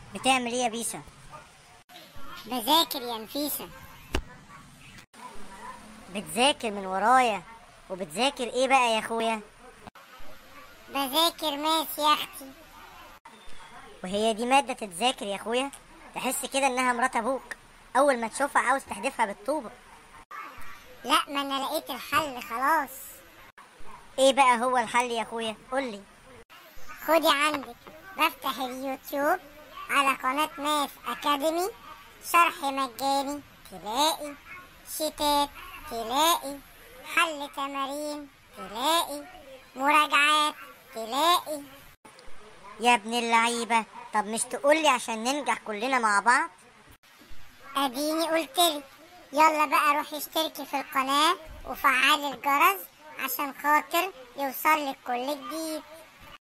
بتعمل ايه يا بيسا بذاكر يا نفيسة بتذاكر من ورايا وبتذاكر ايه بقى يا اخويا بذاكر ماس يا أختي وهي دي مادة تتذاكر يا اخويا تحس كده انها مرات ابوك اول ما تشوفها عاوز تحدفها بالطوبة لا ما أنا لقيت الحل خلاص ايه بقى هو الحل يا اخويا قولي خدي عندك بفتح اليوتيوب على قناة ماس أكاديمي شرح مجاني تلاقي شتات تلاقي حل تمارين تلاقي مراجعات تلاقي يا ابن اللعيبة طب مش تقولي عشان ننجح كلنا مع بعض اديني قلتلك يلا بقى روحي اشتركي في القناة وفعلي الجرس عشان خاطر يوصلك كل جديد